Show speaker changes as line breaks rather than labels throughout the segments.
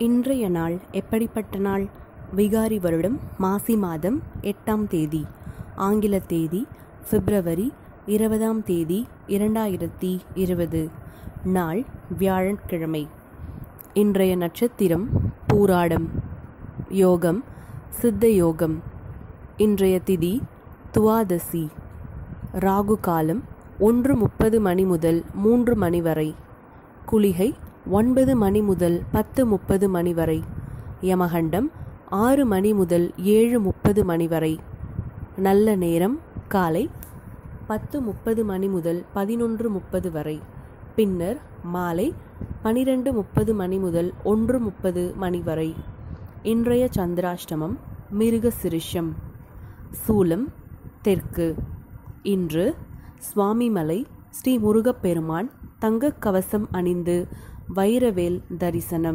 இன்றைய நாள் எப்படிப்பட்ட நாள் விகாரி வருடம் மாசி மாதம் எட்டாம் தேதி ஆங்கில தேதி பிப்ரவரி இருபதாம் தேதி இரண்டாயிரத்தி இருபது நாள் வியாழக்கிழமை இன்றைய நட்சத்திரம் பூராடம் யோகம் சித்த யோகம் இன்றைய திதி துவாதசி ராகு காலம் ஒன்று முப்பது மணி முதல் மூன்று மணி வரை குளிகை ஒன்பது மணி முதல் பத்து முப்பது மணி வரை யமகண்டம் ஆறு மணி முதல் ஏழு முப்பது மணி வரை நல்ல நேரம் காலை பத்து முப்பது மணி முதல் பதினொன்று முப்பது வரை பின்னர் மாலை பனிரெண்டு முப்பது மணி முதல் ஒன்று முப்பது மணி வரை இன்றைய சந்திராஷ்டமம் மிருக சிருஷம் சூலம் தெற்கு இன்று சுவாமிமலை ஸ்ரீ முருகப்பெருமான் தங்கக் கவசம் அணிந்து வைரவேல் தரிசனம்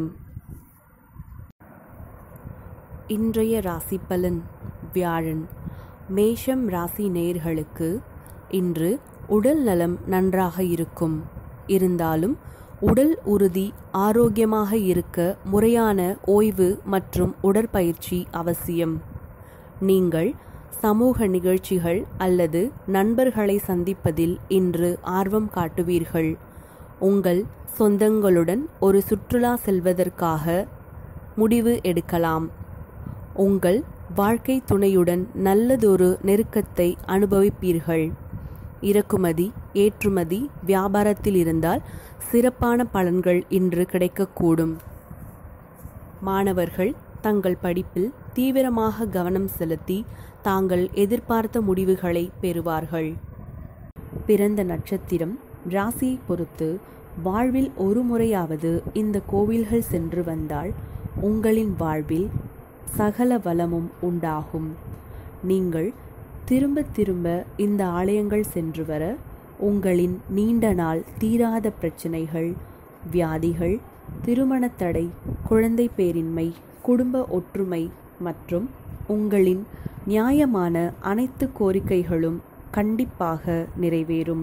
இன்றைய ராசி பலன் வியாழன் மேஷம் ராசி நேர்களுக்கு இன்று உடல் நலம் நன்றாக இருக்கும் இருந்தாலும் உடல் உறுதி ஆரோக்கியமாக இருக்க முறையான ஓய்வு மற்றும் உடற்பயிற்சி அவசியம் நீங்கள் சமூக நிகழ்ச்சிகள் அல்லது நண்பர்களை சந்திப்பதில் இன்று ஆர்வம் காட்டுவீர்கள் உங்கள் சொந்தங்களுடன் ஒரு சுற்றுலா செல்வதற்காக முடிவு எடுக்கலாம் உங்கள் வாழ்க்கை துணையுடன் நல்லதொரு நெருக்கத்தை அனுபவிப்பீர்கள் இறக்குமதி ஏற்றுமதி வியாபாரத்தில் இருந்தால் சிறப்பான பலன்கள் இன்று கிடைக்கக்கூடும் மாணவர்கள் தங்கள் படிப்பில் தீவிரமாக கவனம் செலுத்தி தாங்கள் எதிர்பார்த்த முடிவுகளை பெறுவார்கள் பிறந்த நட்சத்திரம் ராசியை பொறுத்து வாழ்வில் ஒரு முறையாவது இந்த கோவில்கள் சென்று வந்தால் உங்களின் வாழ்வில் சகல வளமும் உண்டாகும் நீங்கள் திரும்ப திரும்ப இந்த ஆலயங்கள் சென்று வர உங்களின் நீண்ட நாள் தீராத பிரச்சனைகள் வியாதிகள் திருமணத் தடை குழந்தை பேரின்மை குடும்ப ஒற்றுமை மற்றும் உங்களின் நியாயமான அனைத்து கோரிக்கைகளும் கண்டிப்பாக நிறைவேறும்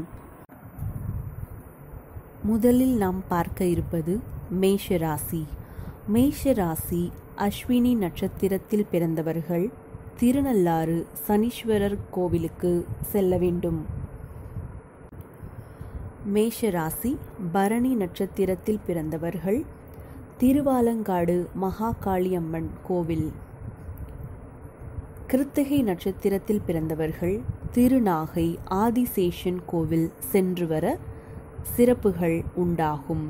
முதலில் நாம் பார்க்க இருப்பது மேஷ ராசி மேஷ ராசி அஸ்வினி நட்சத்திரத்தில் பிறந்தவர்கள் திருநள்ளாறு சனீஸ்வரர் கோவிலுக்கு செல்ல வேண்டும் மேஷ ராசி பரணி நட்சத்திரத்தில் பிறந்தவர்கள் திருவாலங்காடு மகாகாளியம்மன் கோவில் கிருத்திகை நட்சத்திரத்தில் பிறந்தவர்கள் திருநாகை ஆதிசேஷன் கோவில் சென்று வர சிறப்புகள் உண்டாகும்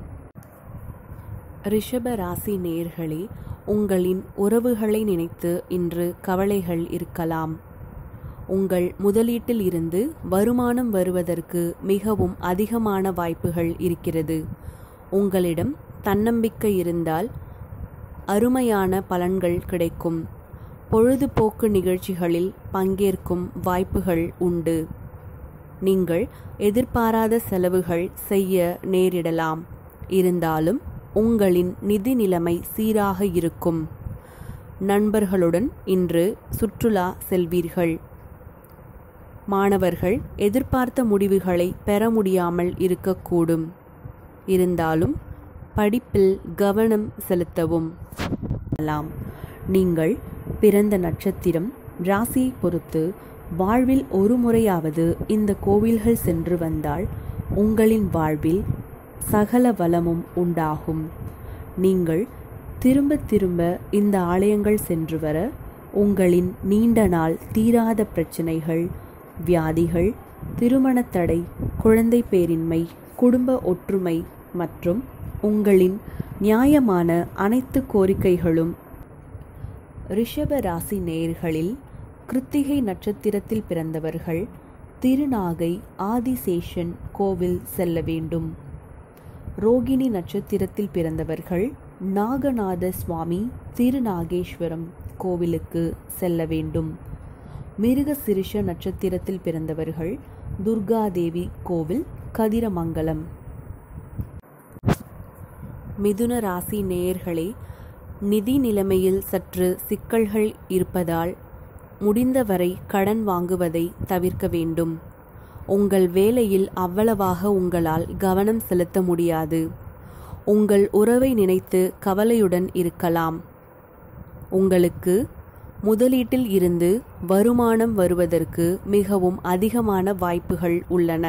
ரிஷப ராசி நேர்களே உங்களின் உறவுகளை நினைத்து இன்று கவலைகள் இருக்கலாம் உங்கள் முதலீட்டில் இருந்து வருமானம் வருவதற்கு மிகவும் அதிகமான வாய்ப்புகள் இருக்கிறது உங்களிடம் தன்னம்பிக்கை இருந்தால் அருமையான பலன்கள் கிடைக்கும் பொழுதுபோக்கு நிகழ்ச்சிகளில் பங்கேற்கும் வாய்ப்புகள் உண்டு நீங்கள் எதிர்பாராத செலவுகள் செய்ய நேரிடலாம் இருந்தாலும் உங்களின் நிதி நிலைமை சீராக இருக்கும் நண்பர்களுடன் இன்று சுற்றுலா செல்வீர்கள் மாணவர்கள் எதிர்பார்த்த முடிவுகளை பெற முடியாமல் இருக்கக்கூடும் இருந்தாலும் படிப்பில் கவனம் செலுத்தவும் நீங்கள் பிறந்த நட்சத்திரம் ராசியை பொறுத்து வாழ்வில் ஒரு முறையாவது இந்த கோவில்கள் சென்று வந்தால் உங்களின் வாழ்வில் சகல வளமும் உண்டாகும் நீங்கள் திரும்ப திரும்ப இந்த ஆலயங்கள் சென்று வர உங்களின் நீண்ட நாள் தீராத பிரச்சனைகள் வியாதிகள் திருமணத் தடை குழந்தை பேரின்மை குடும்ப ஒற்றுமை மற்றும் உங்களின் நியாயமான அனைத்து கோரிக்கைகளும் ரிஷப ராசி நேயர்களில் கிருத்திகை நட்சத்திரத்தில் பிறந்தவர்கள் திருநாகை ஆதிசேஷன் கோவில் செல்ல வேண்டும் ரோகிணி நட்சத்திரத்தில் பிறந்தவர்கள் நாகநாத சுவாமி திருநாகேஸ்வரம் கோவிலுக்கு செல்ல வேண்டும் மிருக சிறுஷ நட்சத்திரத்தில் பிறந்தவர்கள் துர்காதேவி கோவில் கதிரமங்கலம் மிதுன ராசி நேயர்களே நிதி நிலைமையில் சற்று சிக்கல்கள் இருப்பதால் முடிந்தவரை கடன் வாங்குவதை தவிர்க்க வேண்டும் உங்கள் வேலையில் அவ்வளவாக உங்களால் கவனம் செலுத்த முடியாது உங்கள் உறவை நினைத்து கவலையுடன் இருக்கலாம் உங்களுக்கு முதலீட்டில் இருந்து வருமானம் வருவதற்கு மிகவும் அதிகமான வாய்ப்புகள் உள்ளன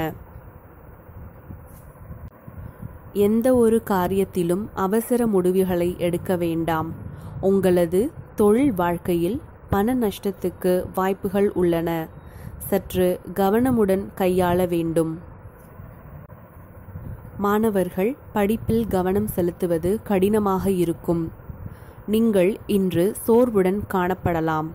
எந்த ஒரு காரியத்திலும் அவசர முடிவுகளை எடுக்க வேண்டாம் உங்களது தொழில் வாழ்க்கையில் பண நஷ்டத்துக்கு வாய்ப்புகள் உள்ளன சற்று கவனமுடன் கையாள வேண்டும் மாணவர்கள் படிப்பில் கவனம் செலுத்துவது கடினமாக இருக்கும் நீங்கள் இன்று சோர்வுடன் காணப்படலாம்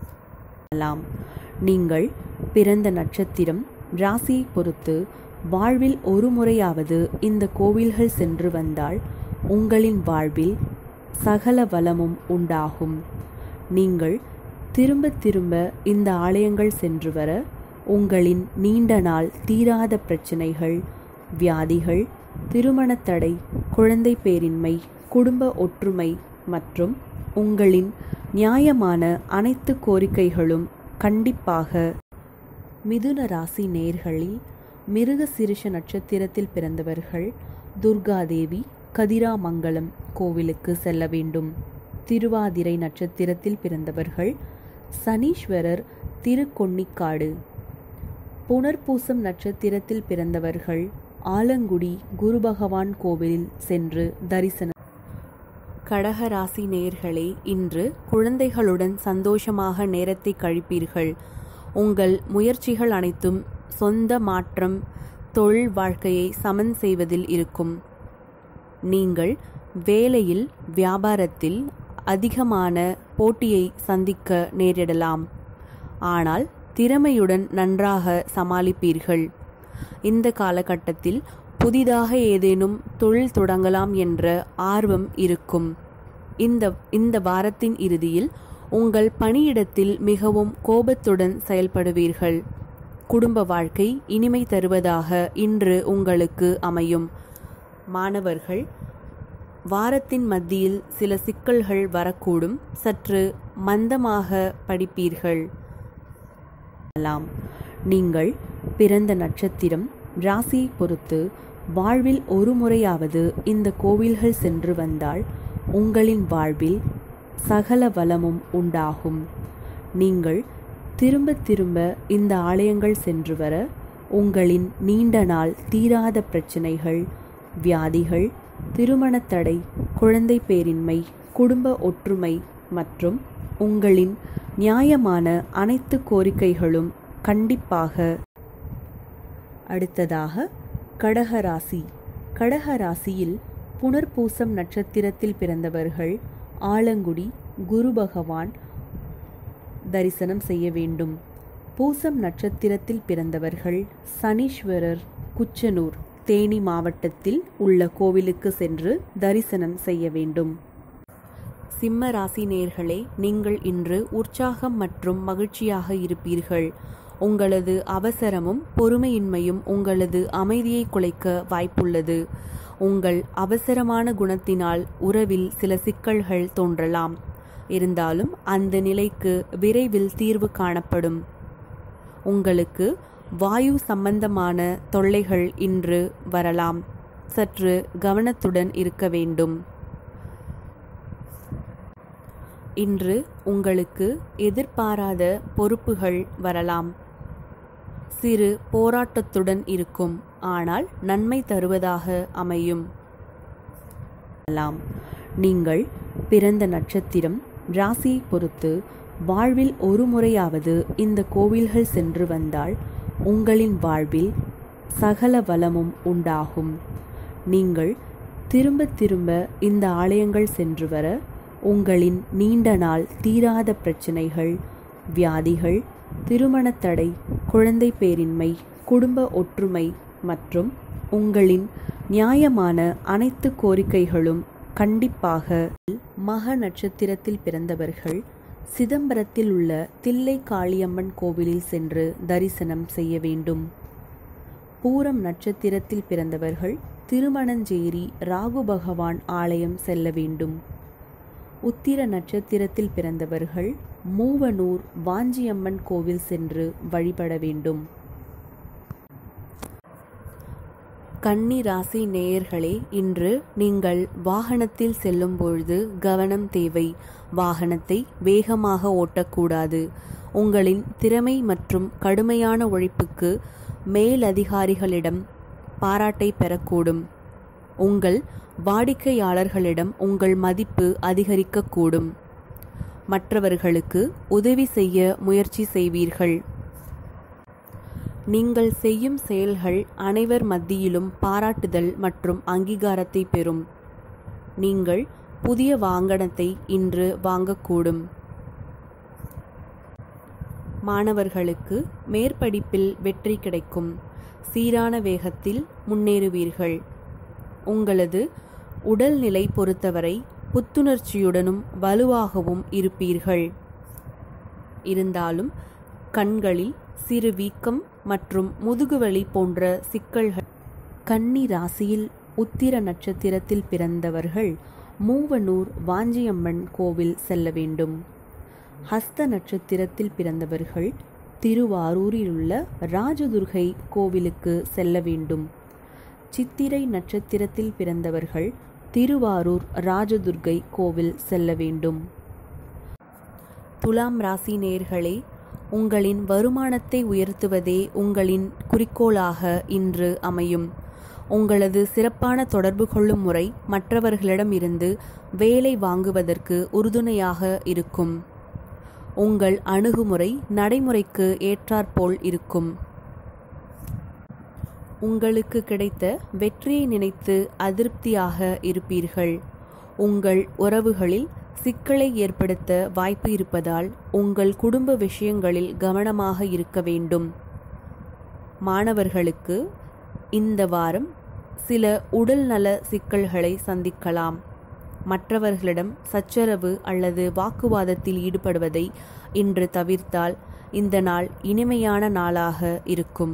நீங்கள் பிறந்த நட்சத்திரம் ராசியை பொறுத்து வாழ்வில் ஒரு முறையாவது இந்த கோவில்கள் சென்று வந்தால் உங்களின் வாழ்வில் சகல வளமும் உண்டாகும் நீங்கள் திரும்ப திரும்ப இந்த ஆலயங்கள் சென்று வர உங்களின் நீண்ட நாள் தீராத பிரச்சனைகள் வியாதிகள் திருமணத் தடை குழந்தை பேரின்மை குடும்ப ஒற்றுமை மற்றும் உங்களின் நியாயமான அனைத்து கோரிக்கைகளும் கண்டிப்பாக மிதுன ராசி நேர்களில் மிருக சிறுஷ நட்சத்திரத்தில் பிறந்தவர்கள் துர்காதேவி கதிராமங்கலம் கோவிலுக்கு செல்ல வேண்டும் திருவாதிரை நட்சத்திரத்தில் பிறந்தவர்கள் சனீஸ்வரர் திருக்கொன்னிக்காடு புனர்பூசம் நட்சத்திரத்தில் பிறந்தவர்கள் ஆலங்குடி குரு பகவான் கோவிலில் சென்று தரிசனம் கடகராசி நேர்களே இன்று குழந்தைகளுடன் சந்தோஷமாக நேரத்தை கழிப்பீர்கள் உங்கள் முயற்சிகள் அனைத்தும் சொந்த மாற்றம் தொழில் வாழ்க்கையை சமன் செய்வதில் இருக்கும் நீங்கள் வேலையில் வியாபாரத்தில் அதிகமான போட்டியை சந்திக்க நேரிடலாம் ஆனால் திறமையுடன் நன்றாக சமாளிப்பீர்கள் இந்த காலகட்டத்தில் புதிதாக ஏதேனும் தொழில் தொடங்கலாம் என்ற ஆர்வம் இருக்கும் இந்த இந்த வாரத்தின் இறுதியில் உங்கள் பணியிடத்தில் மிகவும் கோபத்துடன் செயல்படுவீர்கள் குடும்ப வாழ்க்கை இனிமை தருவதாக இன்று உங்களுக்கு அமையும் மாணவர்கள் வாரத்தின் மத்தியில் சில சிக்கல்கள் வரக்கூடும் சற்று மந்தமாக படிப்பீர்கள் நீங்கள் பிறந்த நட்சத்திரம் ராசியை பொறுத்து வாழ்வில் ஒரு முறையாவது இந்த கோவில்கள் சென்று வந்தால் உங்களின் வாழ்வில் சகல வளமும் உண்டாகும் நீங்கள் திரும்ப திரும்ப இந்த ஆலயங்கள் சென்று வர உங்களின் நீண்ட நாள் தீராத பிரச்சனைகள் வியாதிகள் திருமணத் தடை குழந்தை பேரின்மை குடும்ப ஒற்றுமை மற்றும் உங்களின் நியாயமான அனைத்து கோரிக்கைகளும் கண்டிப்பாக அடுத்ததாக கடகராசி கடகராசியில் புனர்பூசம் நட்சத்திரத்தில் பிறந்தவர்கள் ஆலங்குடி குரு பகவான் தரிசனம் செய்ய வேண்டும் பூசம் நட்சத்திரத்தில் பிறந்தவர்கள் சனீஸ்வரர் குச்சனூர் தேனி மாவட்டத்தில் உள்ள கோவிலுக்கு சென்று தரிசனம் செய்ய வேண்டும் சிம்ம ராசி நேர்களே நீங்கள் இன்று உற்சாகம் மற்றும் மகிழ்ச்சியாக இருப்பீர்கள் உங்களது அவசரமும் பொறுமையின்மையும் உங்களது அமைதியை குலைக்க வாய்ப்புள்ளது உங்கள் அவசரமான குணத்தினால் உறவில் சில சிக்கல்கள் தோன்றலாம் இருந்தாலும் அந்த நிலைக்கு விரைவில் தீர்வு காணப்படும் உங்களுக்கு வாயு சம்பந்தமான தொல்லைகள் இன்று வரலாம் சற்று கவனத்துடன் இருக்க வேண்டும் இன்று உங்களுக்கு எதிர்பாராத பொறுப்புகள் வரலாம் சிறு போராட்டத்துடன் இருக்கும் ஆனால் நன்மை தருவதாக அமையும் நீங்கள் பிறந்த நட்சத்திரம் ராசியை பொறுத்து வாழ்வில் ஒரு முறையாவது இந்த கோவில்கள் சென்று வந்தால் உங்களின் வாழ்வில் சகல வளமும் உண்டாகும் நீங்கள் திரும்ப திரும்ப இந்த ஆலயங்கள் சென்று வர உங்களின் நீண்ட நாள் தீராத பிரச்சனைகள் வியாதிகள் திருமணத் தடை குழந்தை பேரின்மை குடும்ப ஒற்றுமை மற்றும் உங்களின் நியாயமான அனைத்து கோரிக்கைகளும் கண்டிப்பாக மக நட்சத்திரத்தில் பிறந்தவர்கள் சிதம்பரத்தில் உள்ள தில்லை காளியம்மன் கோவிலில் சென்று தரிசனம் செய்ய வேண்டும் பூரம் நட்சத்திரத்தில் பிறந்தவர்கள் திருமணஞ்சேரி ராகு பகவான் ஆலயம் செல்ல வேண்டும் உத்திர நட்சத்திரத்தில் பிறந்தவர்கள் மூவனூர் வாஞ்சியம்மன் கோவில் சென்று வழிபட வேண்டும் கன்னி ராசி நேயர்களே இன்று நீங்கள் வாகனத்தில் செல்லும் பொழுது கவனம் தேவை வாகனத்தை வேகமாக ஓட்டக்கூடாது உங்களின் திறமை மற்றும் கடுமையான உழைப்புக்கு மேலதிகாரிகளிடம் பாராட்டை பெறக்கூடும் உங்கள் வாடிக்கையாளர்களிடம் உங்கள் மதிப்பு அதிகரிக்கக்கூடும் மற்றவர்களுக்கு உதவி செய்ய முயற்சி செய்வீர்கள் நீங்கள் செய்யும் செயல்கள் அனைவர் மத்தியிலும் பாராட்டுதல் மற்றும் அங்கீகாரத்தை பெறும் நீங்கள் புதிய வாகனத்தை இன்று வாங்கக்கூடும் மாணவர்களுக்கு மேற்படிப்பில் வெற்றி கிடைக்கும் சீரான வேகத்தில் முன்னேறுவீர்கள் உங்களது உடல்நிலை பொறுத்தவரை புத்துணர்ச்சியுடனும் வலுவாகவும் இருப்பீர்கள் இருந்தாலும் கண்களில் சிறு வீக்கம் மற்றும் முதுகுவலி போன்ற சிக்கல்கள் கன்னி ராசியில் உத்திர நட்சத்திரத்தில் பிறந்தவர்கள் மூவனூர் வாஞ்சியம்மன் கோவில் செல்ல வேண்டும் ஹஸ்த நட்சத்திரத்தில் பிறந்தவர்கள் திருவாரூரில் உள்ள ராஜதுர்கை கோவிலுக்கு செல்ல வேண்டும் சித்திரை நட்சத்திரத்தில் பிறந்தவர்கள் திருவாரூர் ராஜதுர்கை கோவில் செல்ல வேண்டும் துலாம் ராசி நேர்களே உங்களின் வருமானத்தை உயர்த்துவதே உங்களின் குறிக்கோளாக இன்று அமையும் உங்களது சிறப்பான தொடர்பு கொள்ளும் முறை மற்றவர்களிடம் இருந்து வேலை வாங்குவதற்கு உறுதுணையாக இருக்கும் உங்கள் அணுகுமுறை நடைமுறைக்கு ஏற்றாற்போல் இருக்கும் உங்களுக்கு கிடைத்த வெற்றியை நினைத்து அதிருப்தியாக இருப்பீர்கள் உங்கள் உறவுகளில் சிக்கலை ஏற்படுத்த வாய்ப்பு இருப்பதால் உங்கள் குடும்ப விஷயங்களில் கவனமாக இருக்க வேண்டும் மாணவர்களுக்கு இந்த வாரம் சில உடல்நல சிக்கல்களை சந்திக்கலாம் மற்றவர்களிடம் சச்சரவு அல்லது வாக்குவாதத்தில் ஈடுபடுவதை இன்று தவிர்த்தால் இந்த நாள் இனிமையான நாளாக இருக்கும்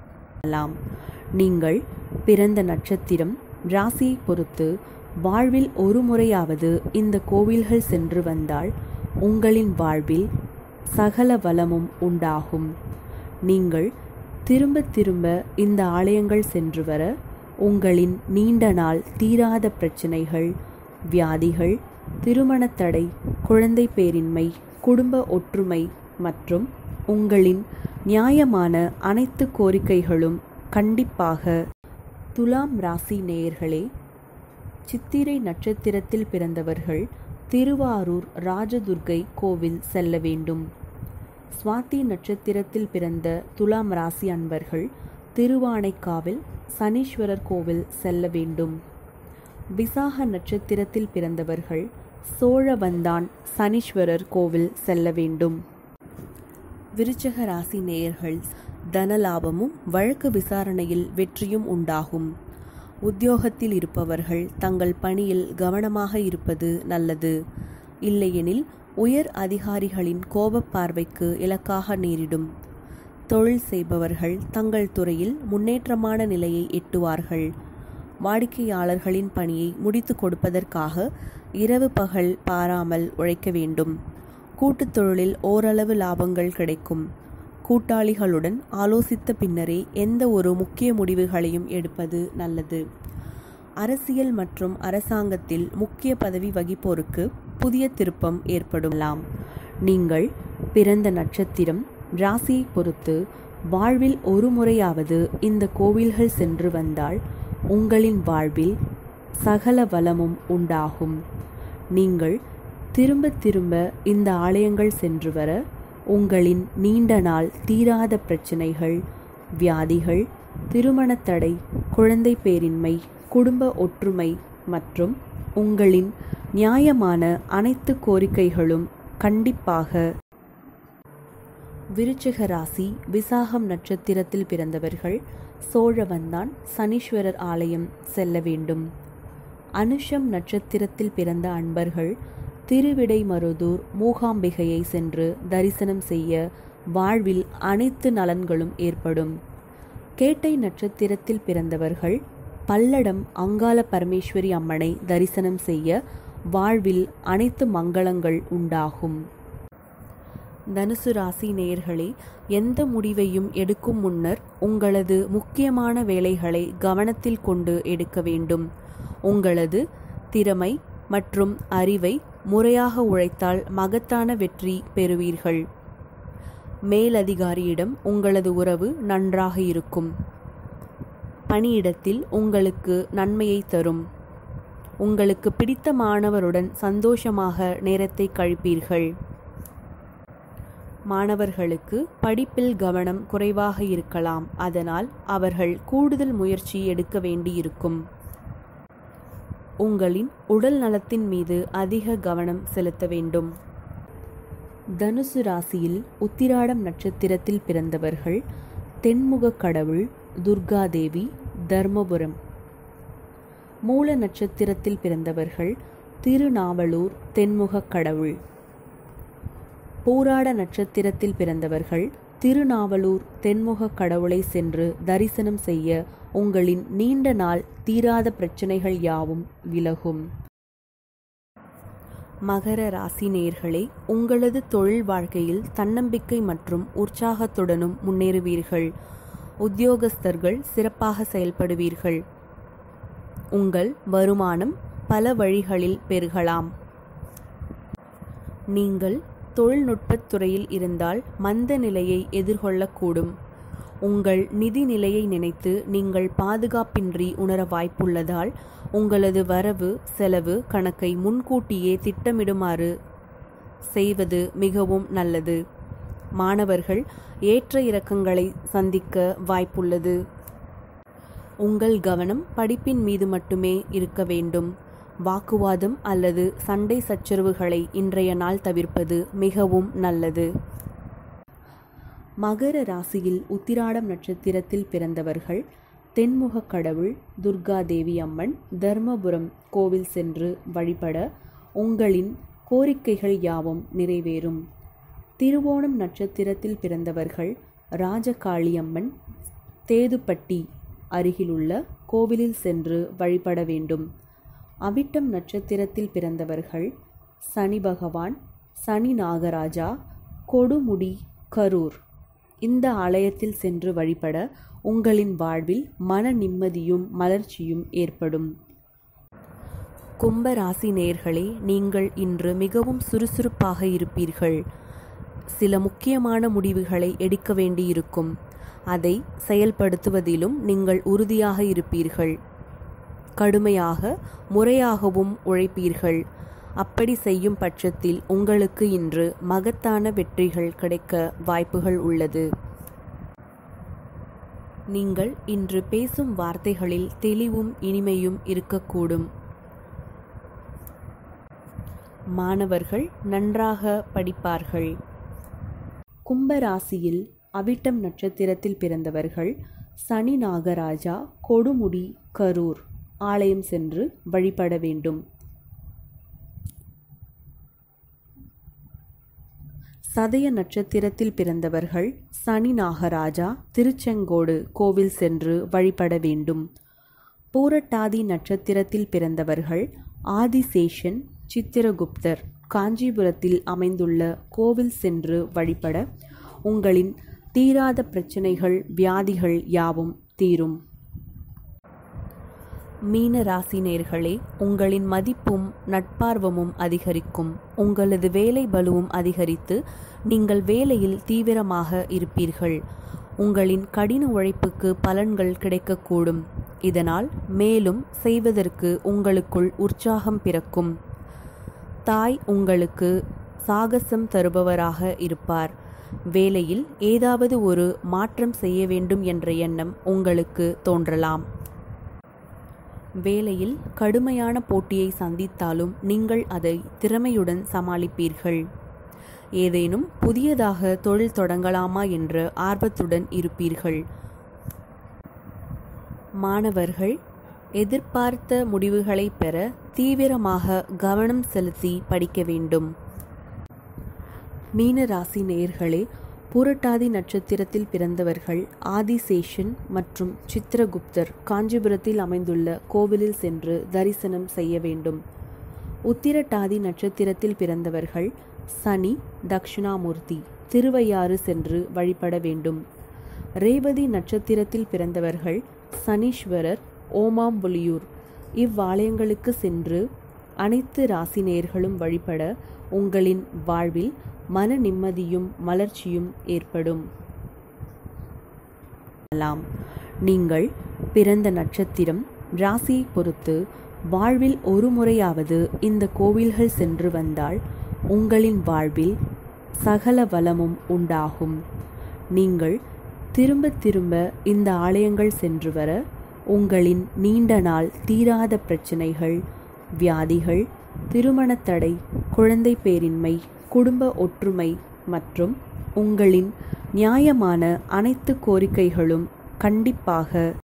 நீங்கள் பிறந்த நட்சத்திரம் ராசியை பொறுத்து வாழ்வில் ஒரு முறையாவது இந்த கோவில்கள் சென்று வந்தால் உங்களின் வாழ்வில் சகல வளமும் உண்டாகும் நீங்கள் திரும்ப திரும்ப இந்த ஆலயங்கள் சென்று வர உங்களின் நீண்ட நாள் தீராத பிரச்சனைகள் வியாதிகள் திருமணத் தடை குழந்தை பேரின்மை குடும்ப ஒற்றுமை மற்றும் உங்களின் நியாயமான அனைத்து கோரிக்கைகளும் கண்டிப்பாக துலாம் ராசி நேயர்களே சித்திரை நட்சத்திரத்தில் பிறந்தவர்கள் திருவாரூர் ராஜதுர்கை கோவில் செல்ல வேண்டும் சுவாதி நட்சத்திரத்தில் பிறந்த துலாம் ராசி அன்பர்கள் திருவானைக்காவில் சனீஸ்வரர் கோவில் செல்ல வேண்டும் விசாக நட்சத்திரத்தில் பிறந்தவர்கள் சோழவந்தான் சனீஸ்வரர் கோவில் செல்ல வேண்டும் விருச்சக ராசி நேயர்கள் தனலாபமும் வழக்கு விசாரணையில் வெற்றியும் உண்டாகும் உத்தியோகத்தில் இருப்பவர்கள் தங்கள் பணியில் கவனமாக இருப்பது நல்லது இல்லையெனில் உயர் அதிகாரிகளின் கோபப் பார்வைக்கு இலக்காக நேரிடும் தொழில் செய்பவர்கள் தங்கள் துறையில் முன்னேற்றமான நிலையை எட்டுவார்கள் வாடிக்கையாளர்களின் பணியை முடித்து கொடுப்பதற்காக இரவு பகல் பாராமல் உழைக்க வேண்டும் கூட்டுத் தொழிலில் ஓரளவு லாபங்கள் கிடைக்கும் கூட்டாளிகளுடன் ஆலோசித்த பின்னரே எந்த ஒரு முக்கிய முடிவுகளையும் எடுப்பது நல்லது அரசியல் மற்றும் அரசாங்கத்தில் முக்கிய பதவி வகிப்போருக்கு புதிய திருப்பம் ஏற்படலாம் நீங்கள் பிறந்த நட்சத்திரம் ராசியை பொறுத்து வாழ்வில் ஒரு முறையாவது இந்த கோவில்கள் சென்று வந்தால் உங்களின் வாழ்வில் சகல வளமும் உண்டாகும் நீங்கள் திரும்ப திரும்ப இந்த ஆலயங்கள் சென்று வர உங்களின் நீண்ட நாள் தீராத பிரச்சனைகள் வியாதிகள் திருமணத் தடை குழந்தை பேரின்மை குடும்ப ஒற்றுமை மற்றும் உங்களின் நியாயமான அனைத்து கோரிக்கைகளும் கண்டிப்பாக விருச்சிக ராசி விசாகம் நட்சத்திரத்தில் பிறந்தவர்கள் சோழவந்தான் சனீஸ்வரர் ஆலயம் செல்ல வேண்டும் அனுஷம் நட்சத்திரத்தில் பிறந்த அன்பர்கள் திருவிடைமருதூர் மூகாம்பிகையை சென்று தரிசனம் செய்ய வாழ்வில் அனைத்து நலன்களும் ஏற்படும் கேட்டை நட்சத்திரத்தில் பிறந்தவர்கள் பல்லடம் அங்காள பரமேஸ்வரி அம்மனை தரிசனம் செய்ய வாழ்வில் அனைத்து மங்களங்கள் உண்டாகும் தனுசு ராசி நேயர்களே எந்த முடிவையும் எடுக்கும் முன்னர் உங்களது முக்கியமான வேலைகளை கவனத்தில் கொண்டு எடுக்க வேண்டும் உங்களது திறமை மற்றும் அறிவை முறையாக உழைத்தால் மகத்தான வெற்றி பெறுவீர்கள் மேலதிகாரியிடம் உங்களது உறவு நன்றாக இருக்கும் பணியிடத்தில் உங்களுக்கு நன்மையை தரும் உங்களுக்கு பிடித்த மாணவருடன் சந்தோஷமாக நேரத்தை கழிப்பீர்கள் மாணவர்களுக்கு படிப்பில் கவனம் குறைவாக இருக்கலாம் அதனால் அவர்கள் கூடுதல் முயற்சி எடுக்க வேண்டியிருக்கும் உங்களின் உடல் நலத்தின் மீது அதிக கவனம் செலுத்த வேண்டும் தனுசு ராசியில் உத்திராடம் நட்சத்திரத்தில் பிறந்தவர்கள் தென்முக கடவுள் துர்காதேவி தர்மபுரம் மூல நட்சத்திரத்தில் பிறந்தவர்கள் திருநாவலூர் தென்முக கடவுள் பூராட நட்சத்திரத்தில் பிறந்தவர்கள் திருநாவலூர் தென்முக கடவுளை சென்று தரிசனம் செய்ய உங்களின் நீண்ட நாள் தீராத பிரச்சனைகள் யாவும் விலகும் மகர ராசி நேர்களே உங்களது தொழில் வாழ்க்கையில் தன்னம்பிக்கை மற்றும் உற்சாகத்துடனும் முன்னேறுவீர்கள் உத்தியோகஸ்தர்கள் சிறப்பாக செயல்படுவீர்கள் உங்கள் வருமானம் பல வழிகளில் பெருகலாம் நீங்கள் தொழில்நுட்பத் துறையில் இருந்தால் மந்த நிலையை எதிர்கொள்ளக்கூடும் உங்கள் நிதி நிலையை நினைத்து நீங்கள் பாதுகாப்பின்றி உணர வாய்ப்புள்ளதால் உங்களது வரவு செலவு கணக்கை முன்கூட்டியே திட்டமிடுமாறு செய்வது மிகவும் நல்லது மாணவர்கள் ஏற்ற இறக்கங்களை சந்திக்க வாய்ப்புள்ளது உங்கள் கவனம் படிப்பின் மீது மட்டுமே இருக்க வேண்டும் வாக்குவாதம் அல்லது சண்டை சச்சரவுகளை இன்றைய நாள் தவிர்ப்பது மிகவும் நல்லது மகர ராசியில் உத்திராடம் நட்சத்திரத்தில் பிறந்தவர்கள் தென்முக கடவுள் துர்காதேவி அம்மன் தர்மபுரம் கோவில் சென்று வழிபட உங்களின் கோரிக்கைகள் யாவும் நிறைவேறும் திருவோணம் நட்சத்திரத்தில் பிறந்தவர்கள் ராஜகாளியம்மன் தேதுப்பட்டி அருகிலுள்ள கோவிலில் சென்று வழிபட வேண்டும் அவிட்டம் நட்சத்திரத்தில் பிறந்தவர்கள் சனி பகவான் சனி நாகராஜா கொடுமுடி கரூர் இந்த ஆலயத்தில் சென்று வழிபட உங்களின் வாழ்வில் மன நிம்மதியும் மலர்ச்சியும் ஏற்படும் கும்ப ராசி நேர்களே நீங்கள் இன்று மிகவும் சுறுசுறுப்பாக இருப்பீர்கள் சில முக்கியமான முடிவுகளை எடுக்க வேண்டியிருக்கும் அதை செயல்படுத்துவதிலும் நீங்கள் உறுதியாக இருப்பீர்கள் கடுமையாக முறையாகவும் உழைப்பீர்கள் அப்படி செய்யும் பட்சத்தில் உங்களுக்கு இன்று மகத்தான வெற்றிகள் கிடைக்க வாய்ப்புகள் உள்ளது நீங்கள் இன்று பேசும் வார்த்தைகளில் தெளிவும் இனிமையும் இருக்கக்கூடும் மாணவர்கள் நன்றாக படிப்பார்கள் கும்பராசியில் அவிட்டம் நட்சத்திரத்தில் பிறந்தவர்கள் சனி நாகராஜா கொடுமுடி கரூர் ஆலயம் சென்று வழிபட வேண்டும் சதய நட்சத்திரத்தில் பிறந்தவர்கள் சனி நாகராஜா திருச்செங்கோடு கோவில் சென்று வழிபட வேண்டும் பூரட்டாதி நட்சத்திரத்தில் பிறந்தவர்கள் ஆதிசேஷன் சித்திரகுப்தர் காஞ்சிபுரத்தில் அமைந்துள்ள கோவில் சென்று வழிபட உங்களின் தீராத பிரச்சனைகள் வியாதிகள் யாவும் தீரும் மீன ராசி நேர்களே உங்களின் மதிப்பும் நட்பார்வமும் அதிகரிக்கும் உங்களது வேலை பலுவும் அதிகரித்து நீங்கள் வேலையில் தீவிரமாக இருப்பீர்கள் உங்களின் கடின உழைப்புக்கு பலன்கள் கிடைக்கக்கூடும் இதனால் மேலும் செய்வதற்கு உங்களுக்குள் உற்சாகம் பிறக்கும் தாய் உங்களுக்கு சாகசம் தருபவராக இருப்பார் வேலையில் ஏதாவது ஒரு மாற்றம் செய்ய வேண்டும் என்ற எண்ணம் உங்களுக்கு தோன்றலாம் வேலையில் கடுமையான போட்டியை சந்தித்தாலும் நீங்கள் அதை திறமையுடன் சமாளிப்பீர்கள் ஏதேனும் புதியதாக தொழில் தொடங்கலாமா என்ற ஆர்வத்துடன் இருப்பீர்கள் மாணவர்கள் எதிர்பார்த்த முடிவுகளை பெற தீவிரமாக கவனம் செலுத்தி படிக்க வேண்டும் மீன ராசி நேயர்களே பூரட்டாதி நட்சத்திரத்தில் பிறந்தவர்கள் ஆதிசேஷன் மற்றும் சித்திரகுப்தர் காஞ்சிபுரத்தில் அமைந்துள்ள கோவிலில் சென்று தரிசனம் செய்ய வேண்டும் உத்திரட்டாதி நட்சத்திரத்தில் பிறந்தவர்கள் சனி தக்ஷிணாமூர்த்தி திருவையாறு சென்று வழிபட வேண்டும் ரேவதி நட்சத்திரத்தில் பிறந்தவர்கள் சனீஸ்வரர் ஓமாம்புலியூர் இவ்வாலயங்களுக்கு சென்று அனைத்து ராசினேர்களும் வழிபட உங்களின் வாழ்வில் மன நிம்மதியும் மலர்ச்சியும் ஏற்படும் நீங்கள் பிறந்த நட்சத்திரம் ராசியை பொறுத்து வாழ்வில் ஒரு முறையாவது இந்த கோவில்கள் சென்று வந்தால் உங்களின் வாழ்வில் சகல வளமும் உண்டாகும் நீங்கள் திரும்ப திரும்ப இந்த ஆலயங்கள் சென்று வர உங்களின் நீண்ட நாள் தீராத பிரச்சனைகள் வியாதிகள் திருமணத் தடை குழந்தை பேரின்மை குடும்ப ஒற்றுமை மற்றும் உங்களின் நியாயமான அனைத்து கோரிக்கைகளும் கண்டிப்பாக